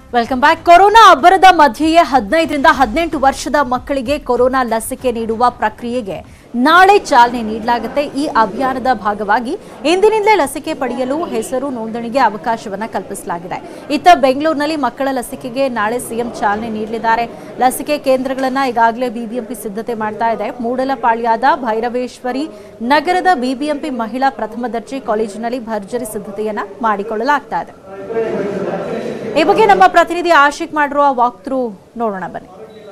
welcome back corona ಅಬ್ಬರದ ಮಧ್ಯೆಯೇ ಹದಿನೈದರಿಂದ ಹದಿನೆಂಟು ವರ್ಷದ ಮಕ್ಕಳಿಗೆ ಕೊರೋನಾ ಲಸಿಕೆ ನೀಡುವ ಪ್ರಕ್ರಿಯೆಗೆ ನಾಳೆ ಚಾಲನೆ ನೀಡಲಾಗುತ್ತೆ ಈ ಅಭಿಯಾನದ ಭಾಗವಾಗಿ ಇಂದಿನಿಂದಲೇ ಲಸಿಕೆ ಪಡೆಯಲು ಹೆಸರು ನೋಂದಣಿಗೆ ಅವಕಾಶವನ್ನ ಕಲ್ಪಿಸಲಾಗಿದೆ ಇತ್ತ ಬೆಂಗಳೂರಿನಲ್ಲಿ ಮಕ್ಕಳ ಲಸಿಕೆಗೆ ನಾಳೆ ಸಿಎಂ ಚಾಲನೆ ನೀಡಲಿದ್ದಾರೆ ಲಸಿಕೆ ಕೇಂದ್ರಗಳನ್ನ ಈಗಾಗಲೇ ಬಿಬಿಎಂಪಿ ಸಿದ್ಧತೆ ಮಾಡ್ತಾ ಇದೆ ಮೂಡಲಪಾಳ್ಯದ ಭೈರವೇಶ್ವರಿ ನಗರದ ಬಿಬಿಎಂಪಿ ಮಹಿಳಾ ಪ್ರಥಮ ದರ್ಜೆ ಕಾಲೇಜಿನಲ್ಲಿ ಭರ್ಜರಿ ಸಿದ್ಧತೆಯನ್ನ ಮಾಡಿಕೊಳ್ಳಲಾಗ್ತಾ ಇದೆ ಈ ಬಗ್ಗೆ ನಮ್ಮ ಪ್ರತಿನಿಧಿ ಆಶಿಕ್ ಮಾಡಿರುವ ವಾಕ್ ಥ್ರೂ ನೋಡೋಣ ಬನ್ನಿ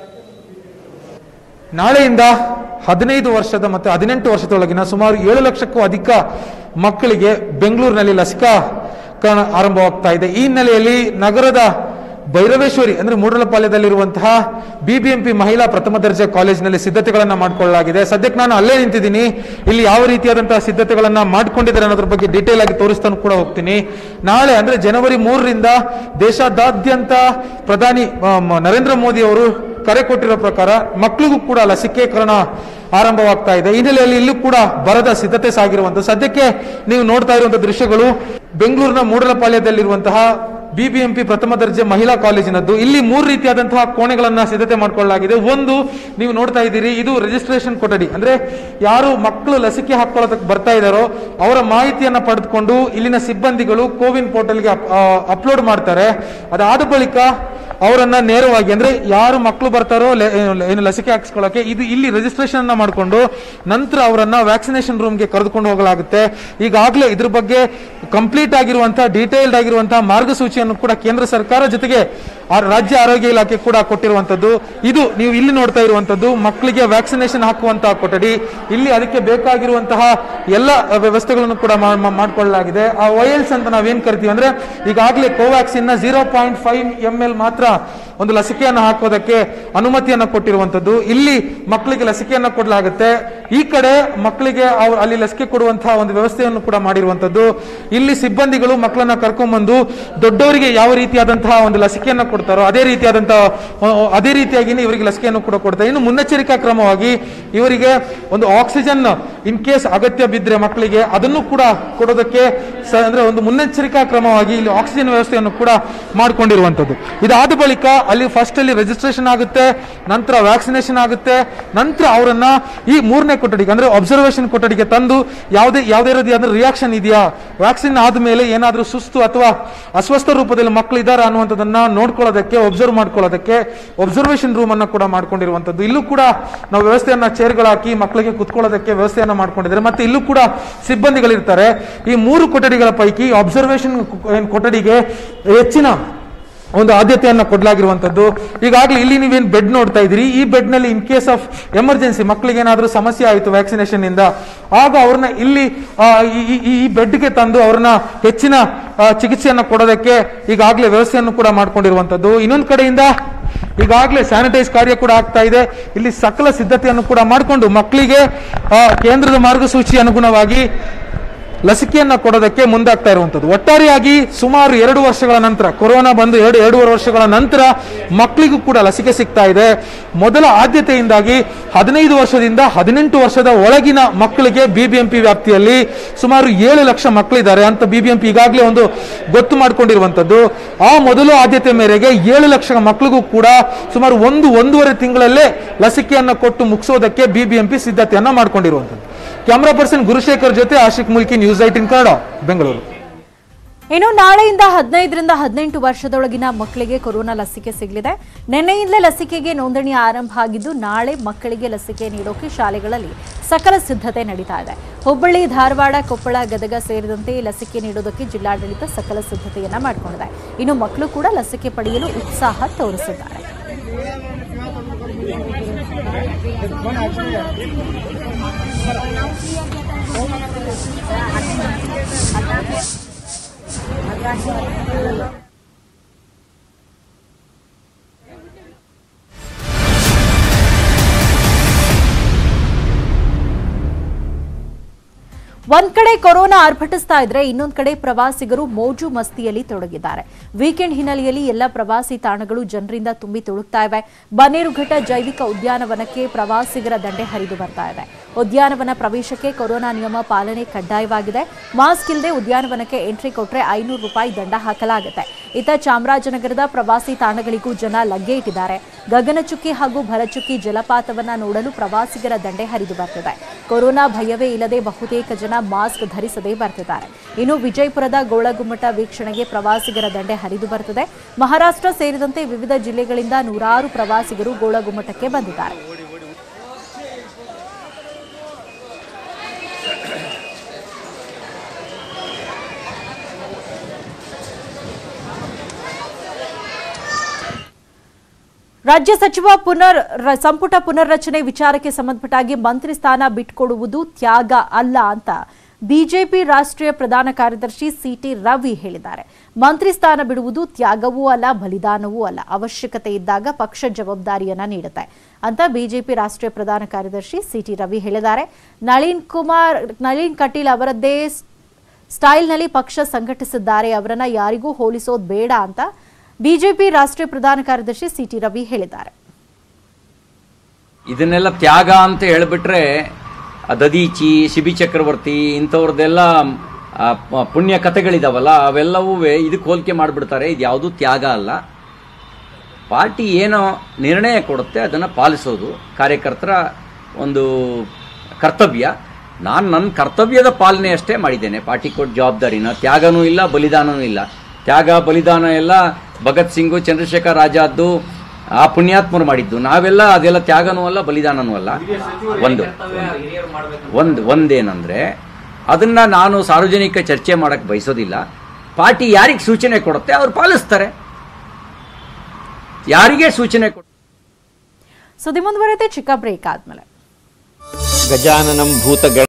ನಾಳೆಯಿಂದ ಹದಿನೈದು ವರ್ಷದ ಮತ್ತು ಹದಿನೆಂಟು ವರ್ಷದೊಳಗಿನ ಸುಮಾರು ಏಳು ಲಕ್ಷಕ್ಕೂ ಅಧಿಕ ಮಕ್ಕಳಿಗೆ ಬೆಂಗಳೂರಿನಲ್ಲಿ ಲಸಿಕಾಕರಣ ಆರಂಭವಾಗ್ತಾ ಇದೆ ಈ ಹಿನ್ನೆಲೆಯಲ್ಲಿ ನಗರದ ಭೈರವೇಶ್ವರಿ ಅಂದ್ರೆ ಮೂಡಲಪಾಳ್ಯದಲ್ಲಿರುವಂತಹ ಬಿಬಿಎಂಪಿ ಮಹಿಳಾ ಪ್ರಥಮ ದರ್ಜೆ ಕಾಲೇಜಿನಲ್ಲಿ ಸಿದ್ಧತೆಗಳನ್ನ ಮಾಡಿಕೊಳ್ಳಲಾಗಿದೆ ಸದ್ಯಕ್ಕೆ ನಾನು ಅಲ್ಲೇ ನಿಂತಿದ್ದೀನಿ ಇಲ್ಲಿ ಯಾವ ರೀತಿಯಾದಂತಹ ಸಿದ್ಧತೆಗಳನ್ನ ಮಾಡ್ಕೊಂಡಿದ್ದಾರೆ ಅನ್ನೋದ್ರ ಬಗ್ಗೆ ಡೀಟೇಲ್ ಆಗಿ ತೋರಿಸ್ತಾನು ಕೂಡ ಹೋಗ್ತೀನಿ ನಾಳೆ ಅಂದ್ರೆ ಜನವರಿ ಮೂರರಿಂದ ದೇಶಾದ್ಯಂತ ಪ್ರಧಾನಿ ಆ, ಮ- ನರೇಂದ್ರ ಮೋದಿ ಅವರು ಕರೆ ಕೊಟ್ಟಿರೋ ಪ್ರಕಾರ ಮಕ್ಕಳಿಗೂ ಕೂಡ ಲಸಿಕೆಕರಣ ಆರಂಭವಾಗ್ತಾ ಇದೆ ಈ ಹಿನ್ನೆಲೆಯಲ್ಲಿ ಇಲ್ಲೂ ಕೂಡ ಬರದ ಸಿದ್ಧತೆ ಸಾಗಿರುವಂತಹ ಸದ್ಯಕ್ಕೆ ನೀವು ನೋಡ್ತಾ ಇರುವಂತಹ ದೃಶ್ಯಗಳು ಬೆಂಗಳೂರಿನ ಮೂಡಲಪಾಳ್ಯದಲ್ಲಿರುವಂತಹ ಬಿಬಿಎಂಪಿ ಪ್ರಥಮ ದರ್ಜೆ ಮಹಿಳಾ ಕಾಲೇಜಿನದ್ದು ಇಲ್ಲಿ ಮೂರು ರೀತಿಯಾದಂತಹ ಕೋಣೆಗಳನ್ನ ಸಿದ್ಧತೆ ಮಾಡಿಕೊಳ್ಳಲಾಗಿದೆ ಒಂದು ನೀವು ನೋಡ್ತಾ ಇದ್ದೀರಿ ಇದು ರಿಜಿಸ್ಟ್ರೇಷನ್ ಕೊಠಡಿ ಅಂದ್ರೆ ಯಾರು ಮಕ್ಕಳು ಲಸಿಕೆ ಹಾಕೊಳ್ಳೋದಕ್ಕೆ ಬರ್ತಾ ಇದ್ದಾರೋ ಅವರ ಮಾಹಿತಿಯನ್ನ ಪಡೆದುಕೊಂಡು ಇಲ್ಲಿನ ಸಿಬ್ಬಂದಿಗಳು ಕೋವಿನ್ ಪೋರ್ಟಲ್ಗೆ ಅಪ್ಲೋಡ್ ಮಾಡ್ತಾರೆ ಅದಾದ ಬಳಿಕ ಅವರನ್ನ ನೇರವಾಗಿ ಅಂದ್ರೆ ಯಾರು ಮಕ್ಕಳು ಬರ್ತಾರೋ ಲೆ- ಏನು ಲಸಿಕೆ ಹಾಕಿಸ್ಕೊಳ್ಳೋಕೆ ಇದು ಇಲ್ಲಿ ರಿಜಿಸ್ಟ್ರೇಷನ್ ಅನ್ನ ಮಾಡಿಕೊಂಡು ನಂತರ ಅವರನ್ನ ವ್ಯಾಕ್ಸಿನೇಷನ್ ರೂಮ್ಗೆ ಕರೆದುಕೊಂಡು ಹೋಗಲಾಗುತ್ತೆ ಈಗಾಗಲೇ ಇದ್ರ ಬಗ್ಗೆ ಕಂಪ್ಲೀಟ್ ಆಗಿರುವಂತಹ ಡೀಟೇಲ್ಡ್ ಆಗಿರುವಂತಹ ಮಾರ್ಗಸೂಚಿಯನ್ನು ಕೂಡ ಕೇಂದ್ರ ಸರ್ಕಾರ ಜೊತೆಗೆ ಆ ರಾಜ್ಯ ಆರೋಗ್ಯ ಇಲಾಖೆ ಕೂಡ ಕೊಟ್ಟಿರುವಂತದ್ದು ಇದು ನೀವು ಇಲ್ಲಿ ನೋಡ್ತಾ ಇರುವಂತದ್ದು ಮಕ್ಕಳಿಗೆ ವ್ಯಾಕ್ಸಿನೇಷನ್ ಹಾಕುವಂತಹ ಕೊಠಡಿ ಇಲ್ಲಿ ಅದಕ್ಕೆ ಬೇಕಾಗಿರುವಂತಹ ಎಲ್ಲ ವ್ಯವಸ್ಥೆಗಳನ್ನು ಕೂಡ ಮಾ- ಮಾ- ಮಾಡಿಕೊಳ್ಳಲಾಗಿದೆ ಆ ವೈಎಲ್ಸ್ ಅಂತ ನಾವೇನ್ ಕರಿತೀವಿ ಅಂದ್ರೆ ಈಗಾಗಲೇ ಕೋವ್ಯಾಕ್ಸಿನ್ ನ zero point five M L ಮಾತ್ರ ಒಂದು ಲಸಿಕೆಯನ್ನು ಹಾಕೋದಕ್ಕೆ ಅನುಮತಿಯನ್ನು ಕೊಟ್ಟಿರುವಂತದ್ದು ಇಲ್ಲಿ ಮಕ್ಕಳಿಗೆ ಲಸಿಕೆಯನ್ನು ಕೊಡಲಾಗುತ್ತೆ ಈ ಕಡೆ ಮಕ್ಕಳಿಗೆ ಅವ್ರು ಅಲ್ಲಿ ಲಸಿಕೆ ಕೊಡುವಂತಹ ಒಂದು ವ್ಯವಸ್ಥೆಯನ್ನು ಕೂಡ ಮಾಡಿರುವಂತದ್ದು ಇಲ್ಲಿ ಸಿಬ್ಬಂದಿಗಳು ಮಕ್ಕಳನ್ನ ಕರ್ಕೊಂಡ್ಬಂದು ದೊಡ್ಡವರಿಗೆ ಯಾವ ರೀತಿಯಾದಂತಹ ಒಂದು ಲಸಿಕೆಯನ್ನು ಕೊಡ್ತಾರೋ ಅದೇ ರೀತಿಯಾದಂತಹ ಅಹ್, ಅದೇ ರೀತಿಯಾಗಿ ಇವರಿಗೆ ಲಸಿಕೆಯನ್ನು ಕೂಡ ಕೊಡ್ತಾರೆ ಇನ್ನು ಮುನ್ನೆಚ್ಚರಿಕಾ ಕ್ರಮವಾಗಿ ಇವರಿಗೆ ಒಂದು ಆಕ್ಸಿಜನ್ ಇನ್ ಕೇಸ್ ಅಗತ್ಯ ಬಿದ್ದರೆ ಮಕ್ಕಳಿಗೆ ಅದನ್ನು ಕೂಡ ಕೊಡೋದಕ್ಕೆ ಸ- ಅಂದ್ರೆ ಒಂದು ಮುನ್ನೆಚ್ಚರಿಕಾ ಕ್ರಮವಾಗಿ ಇಲ್ಲಿ ಆಕ್ಸಿಜನ್ ವ್ಯವಸ್ಥೆಯನ್ನು ಕೂಡ ಮಾಡಿಕೊಂಡಿರುವಂತದ್ದು ಇದಾದ ಬಳಿಕ ಅಲ್ಲಿ ಫಸ್ಟ್ ಅಲ್ಲಿ ರಿಜಿಸ್ಟ್ರೇಷನ್ ಆಗುತ್ತೆ ನಂತರ ವ್ಯಾಕ್ಸಿನೇಷನ್ ಆಗುತ್ತೆ ನಂತರ ಅವರನ್ನ ಈ ಮೂರನೇ ಕೊಠಡಿಗೆ ಅಂದ್ರೆ ಅಬ್ಸರ್ವೇಷನ್ ಕೊಠಡಿಗೆ ತಂದು ಯಾವುದೇ ಯಾವುದೇ ರೀತಿಯಾದ ರಿಯಾಕ್ಷನ್ ಇದೆಯಾ ವ್ಯಾಕ್ಸಿನ್ ಆದ್ಮೇಲೆ ಏನಾದ್ರೂ ಸುಸ್ತು ಅಥವಾ ಅಸ್ವಸ್ಥ ರೂಪದಲ್ಲಿ ಮಕ್ಕಳು ಇದ್ದಾರಾ ಅನ್ನುವಂಥದ್ದನ್ನ ನೋಡ್ಕೊಳ್ಳೋದಕ್ಕೆ ಒಬ್ಸರ್ವ್ ಮಾಡ್ಕೊಳ್ಳೋದಕ್ಕೆ ಒಬ್ಸರ್ವೇಷನ್ ರೂಮ್ ಅನ್ನ ಕೂಡ ಮಾಡ್ಕೊಂಡಿರುವಂತದ್ದು ಇಲ್ಲೂ ಕೂಡ ನಾವು ವ್ಯವಸ್ಥೆಯನ್ನ ಚೇರ್ಗಳು ಹಾಕಿ ಮಕ್ಕಳಿಗೆ ಕುತ್ಕೊಳ್ಳೋದಕ್ಕೆ ವ್ಯವಸ್ಥೆಯನ್ನ ಮಾಡ್ಕೊಂಡಿದ್ದಾರೆ ಮತ್ತೆ ಇಲ್ಲೂ ಕೂಡ ಸಿಬ್ಬಂದಿಗಳಿರ್ತಾರೆ ಈ ಮೂರು ಕೊಠಡಿಗಳ ಪೈಕಿ ಅಬ್ಸರ್ವೇಷನ್ ಕೊಠಡಿಗೆ ಹೆಚ್ಚಿನ ಒಂದು ಆದ್ಯತೆಯನ್ನ ಕೊಡಲಾಗಿರುವಂತದ್ದು ಈಗಾಗಲೇ ಇಲ್ಲಿ ನೀವೇನು ಬೆಡ್ ನೋಡ್ತಾ ಇದ್ದೀರಿ ಈ ಬೆಡ್ ನಲ್ಲಿ ಇನ್ ಕೇಸ್ ಆಫ್ ಎಮರ್ಜೆನ್ಸಿ ಮಕ್ಕಳಿಗೆ ಏನಾದರೂ ಸಮಸ್ಯೆ ಆಯಿತು ವ್ಯಾಕ್ಸಿನೇಷನ್ ಇಂದ ಆಗ ಅವ್ರನ್ನ ಇಲ್ಲಿ ಆ, ಈ- ಈ- ಈ ಬೆಡ್ಗೆ ತಂದು ಅವ್ರನ್ನ ಹೆಚ್ಚಿನ ಆ, ಚಿಕಿತ್ಸೆಯನ್ನ ಕೊಡೋದಕ್ಕೆ ಈಗಾಗಲೇ ವ್ಯವಸ್ಥೆಯನ್ನು ಕೂಡ ಮಾಡ್ಕೊಂಡಿರುವಂತದ್ದು ಇನ್ನೊಂದು ಕಡೆಯಿಂದ ಈಗಾಗಲೇ ಸ್ಯಾನಿಟೈಸ್ ಕಾರ್ಯ ಕೂಡ ಆಗ್ತಾ ಇದೆ ಇಲ್ಲಿ ಸಕಲ ಸಿದ್ಧತೆಯನ್ನು ಕೂಡ ಮಾಡಿಕೊಂಡು ಮಕ್ಕಳಿಗೆ ಆ, ಕೇಂದ್ರದ ಮಾರ್ಗಸೂಚಿ ಅನುಗುಣವಾಗಿ ಲಸಿಕೆಯನ್ನ ಕೊಡೋದಕ್ಕೆ ಮುಂದಾಗ್ತಾ ಇರುವಂತದ್ದು ಒಟ್ಟಾರೆಯಾಗಿ ಸುಮಾರು ಎರಡು ವರ್ಷಗಳ ನಂತರ ಕೊರೋನಾ ಬಂದು ಎರಡು ಎರಡೂವರೆ ವರ್ಷಗಳ ನಂತರ ಮಕ್ಕಳಿಗೂ ಕೂಡ ಲಸಿಕೆ ಸಿಗ್ತಾ ಇದೆ ಮೊದಲ ಆದ್ಯತೆಯಿಂದಾಗಿ ಹದಿನೈದು ವರ್ಷದಿಂದ ಹದಿನೆಂಟು ವರ್ಷದ ಒಳಗಿನ ಮಕ್ಕಳಿಗೆ ಬಿಬಿಎಂಪಿ ವ್ಯಾಪ್ತಿಯಲ್ಲಿ ಸುಮಾರು ಏಳು ಲಕ್ಷ ಮಕ್ಕಳಿದ್ದಾರೆ ಅಂತ ಬಿಬಿಎಂಪಿ ಈಗಾಗಲೇ ಒಂದು ಗೊತ್ತು ಮಾಡಿಕೊಂಡಿರುವಂತದ್ದು ಆ ಮೊದಲ ಆದ್ಯತೆ ಮೇರೆಗೆ ಏಳು ಲಕ್ಷ ಮಕ್ಕಳಿಗೂ ಕೂಡ ಸುಮಾರು ಒಂದು ಒಂದೂವರೆ ತಿಂಗಳಲ್ಲೇ ಲಸಿಕೆಯನ್ನ ಕೊಟ್ಟು ಮುಗಿಸೋದಕ್ಕೆ ಬಿಬಿಎಂಪಿ ಸಿದ್ಧತೆಯನ್ನ ಮಾಡ್ಕೊಂಡಿರುವಂತದ್ದು ಕ್ಯಾಮರಾ ಪರ್ಸನ್ ಗುರುಶೇಖರ್ ಜೊತೆ ಆಶಿಕ್ ಮುಲ್ಕಿ ನ್ಯೂಸ್ ಐಟಿನ್ ಕನ್ನಡ ಬೆಂಗಳೂರು ಇನ್ನು ನಾಳೆಯಿಂದ ಹದಿನೈದರಿಂದ ಹದಿನೆಂಟು ವರ್ಷದೊಳಗಿನ ಮಕ್ಕಳಿಗೆ ಕೊರೋನಾ ಲಸಿಕೆ ಸಿಗಲಿದೆ ನಿನ್ನೆಯಿಂದಲೇ ಲಸಿಕೆಗೆ ನೋಂದಣಿ ಆರಂಭ ಆಗಿದ್ದು ನಾಳೆ ಮಕ್ಕಳಿಗೆ ಲಸಿಕೆ ನೀಡೋಕೆ ಶಾಲೆಗಳಲ್ಲಿ ಸಕಲ ಸಿದ್ಧತೆ ನಡೀತಾ ಇದೆ ಹುಬ್ಬಳ್ಳಿ ಧಾರವಾಡ ಕೊಪ್ಪಳ ಗದಗ ಸೇರಿದಂತೆ ಲಸಿಕೆ ನೀಡೋದಕ್ಕೆ ಜಿಲ್ಲಾಡಳಿತ ಸಕಲ ಸಿದ್ಧತೆಯನ್ನ ಮಾಡಿಕೊಂಡಿದೆ ಇನ್ನು ಮಕ್ಕಳು ಕೂಡ ಲಸಿಕೆ ಪಡೆಯಲು ಉತ್ಸಾಹ ತೋರಿಸಿದ್ದಾರೆ ಒಂದ್ ಕಡೆ ಕೊರೋನಾ ಆರ್ಭಟಿಸ್ತಾ ಇದ್ರೆ ಇನ್ನೊಂದ್ ಕಡೆ ಪ್ರವಾಸಿಗರು ಮೋಜು ಮಸ್ತಿಯಲ್ಲಿ ತೊಡಗಿದ್ದಾರೆ ವೀಕೆಂಡ್ ಹಿನ್ನೆಲೆಯಲ್ಲಿ ಎಲ್ಲ ಪ್ರವಾಸಿ ತಾಣಗಳು ಜನರಿಂದ ತುಂಬಿ ತುಳುಕ್ತಾ ಇವೆ ಬನ್ನೇರುಘಟ್ಟ ಜೈವಿಕ ಉದ್ಯಾನವನಕ್ಕೆ ಪ್ರವಾಸಿಗರ ದಂಡೆ ಹರಿದು ಬರ್ತಾ ಇದೆ ಉದ್ಯಾನವನ ಪ್ರವೇಶಕ್ಕೆ ಕೊರೋನಾ ನಿಯಮ ಪಾಲನೆ ಕಡ್ಡಾಯವಾಗಿದೆ ಮಾಸ್ಕ್ ಇಲ್ಲದೆ ಉದ್ಯಾನವನಕ್ಕೆ ಎಂಟ್ರಿ ಕೊಟ್ರೆ ಐನೂರು ರೂಪಾಯಿ ದಂಡ ಹಾಕಲಾಗುತ್ತೆ ಇತ್ತ ಚಾಮರಾಜನಗರದ ಪ್ರವಾಸಿ ತಾಣಗಳಿಗೂ ಜನ ಲಗ್ಗೆ ಇಟ್ಟಿದ್ದಾರೆ ಗಗನಚುಕ್ಕಿ ಹಾಗೂ ಭರಚುಕ್ಕಿ ಜಲಪಾತವನ್ನ ನೋಡಲು ಪ್ರವಾಸಿಗರ ದಂಡೆ ಹರಿದು ಬರ್ತಿದೆ ಕೊರೋನಾ ಭಯವೇ ಇಲ್ಲದೆ ಬಹುತೇಕ ಜನ ಮಾಸ್ಕ್ ಧರಿಸದೇ ಬರ್ತಿದ್ದಾರೆ ಇನ್ನು ವಿಜಯಪುರದ ಗೋಳಗುಮ್ಮಟ ವೀಕ್ಷಣೆಗೆ ಪ್ರವಾಸಿಗರ ದಂಡೆ ಹರಿದು ಬರ್ತಿದೆ ಮಹಾರಾಷ್ಟ್ರ ಸೇರಿದಂತೆ ವಿವಿಧ ಜಿಲ್ಲೆಗಳಿಂದ ನೂರಾರು ಪ್ರವಾಸಿಗರು ಗೋಳಗುಮ್ಮಟಕ್ಕೆ ಬಂದಿದ್ದಾರೆ ರಾಜ್ಯ ಸಚಿವ ಪುನರ್ ರ- ಸಂಪುಟ ಪುನರ್ರಚನೆ ವಿಚಾರಕ್ಕೆ ಸಂಬಂಧಪಟ್ಟಾಗಿ ಮಂತ್ರಿ ಸ್ಥಾನ ಬಿಟ್ಕೊಡುವುದು ತ್ಯಾಗ ಅಲ್ಲ ಅಂತ ಬಿಜೆಪಿ ರಾಷ್ಟ್ರೀಯ ಪ್ರಧಾನ ಕಾರ್ಯದರ್ಶಿ ಸಿಟಿ ರವಿ ಹೇಳಿದ್ದಾರೆ ಮಂತ್ರಿ ಸ್ಥಾನ ಬಿಡುವುದು ತ್ಯಾಗವೂ ಅಲ್ಲ ಬಲಿದಾನವೂ ಅಲ್ಲ ಅವಶ್ಯಕತೆ ಇದ್ದಾಗ ಪಕ್ಷ ಜವಾಬ್ದಾರಿಯನ್ನ ನೀಡುತ್ತೆ ಅಂತ ಬಿಜೆಪಿ ರಾಷ್ಟ್ರೀಯ ಪ್ರಧಾನ ಕಾರ್ಯದರ್ಶಿ ಸಿಟಿ ರವಿ ಹೇಳಿದ್ದಾರೆ ನಳಿನ್ ಕುಮಾರ್ ನಳಿನ್ ಕಟೀಲ್ ಅವರದ್ದೇ ಸ್- ಸ್ಟೈಲ್ನಲ್ಲಿ ಪಕ್ಷ ಸಂಘಟಿಸಿದ್ದಾರೆ ಅವರನ್ನ ಯಾರಿಗೂ ಹೋಲಿಸೋದು ಬೇಡ ಅಂತ ಬಿಜೆಪಿ ರಾಷ್ಟ್ರೀಯ ಪ್ರಧಾನ ಕಾರ್ಯದರ್ಶಿ ಸಿಟಿ ರವಿ ಹೇಳಿದ್ದಾರೆ ಇದನ್ನೆಲ್ಲ ತ್ಯಾಗ ಅಂತ ಹೇಳಿಬಿಟ್ರೆ ಆ ದದೀಚಿ ಶಿಬಿ ಚಕ್ರವರ್ತಿ ಇಂಥವ್ರದ್ದೆಲ್ಲ ಆ, ಪ- ಪುಣ್ಯ ಕಥೆಗಳಿದಾವಲ್ಲ ಅವೆಲ್ಲವೂ ಇದಕ್ಕೆ ಹೋಲಿಕೆ ಮಾಡಿಬಿಡ್ತಾರೆ ಇದು ಯಾವುದೂ ತ್ಯಾಗ ಅಲ್ಲ ಪಾರ್ಟಿ ಏನೋ ನಿರ್ಣಯ ಕೊಡುತ್ತೆ ಅದನ್ನು ಪಾಲಿಸೋದು ಕಾರ್ಯಕರ್ತರ ಒಂದು ಕರ್ತವ್ಯ ನಾನು ನನ್ನ ಕರ್ತವ್ಯದ ಪಾಲನೆ ಅಷ್ಟೇ ಮಾಡಿದ್ದೇನೆ ಪಾರ್ಟಿ ಕೊಟ್ಟ ಜವಾಬ್ದಾರಿನ ತ್ಯಾಗನೂ ಇಲ್ಲ ಬಲಿದಾನನೂ ಇಲ್ಲ ತ್ಯಾಗ ಬಲಿದಾನ ಎಲ್ಲ ಭಗತ್ ಸಿಂಗು ಚಂದ್ರಶೇಖರ್ ಆಜಾದ್ದು ಆ ಪುಣ್ಯಾತ್ಮರು ಮಾಡಿದ್ದು ನಾವೆಲ್ಲ ಅದೆಲ್ಲ ತ್ಯಾಗನೂ ಅಲ್ಲ ಬಲಿದಾನನೂ ಅಲ್ಲ ಒಂದು ಒಂದು ಒಂದೇನಂದ್ರೆ ಅದನ್ನ ನಾನು ಸಾರ್ವಜನಿಕ ಚರ್ಚೆ ಮಾಡಕ್ ಬಯಸೋದಿಲ್ಲ ಪಾರ್ಟಿ ಯಾರಿಗೆ ಸೂಚನೆ ಕೊಡುತ್ತೆ ಅವ್ರು ಪಾಲಿಸ್ತಾರೆ ಯಾರಿಗೆ ಸೂಚನೆ ಕೊಡ ಸುದ್ದಿ ಮುಂದುವರೆಯುತ್ತೆ ಚಿಕ್ಕ ಬ್ರೇಕ್ ಆದ್ಮೇಲೆ ಗಜಾನನಂ ಭೂತ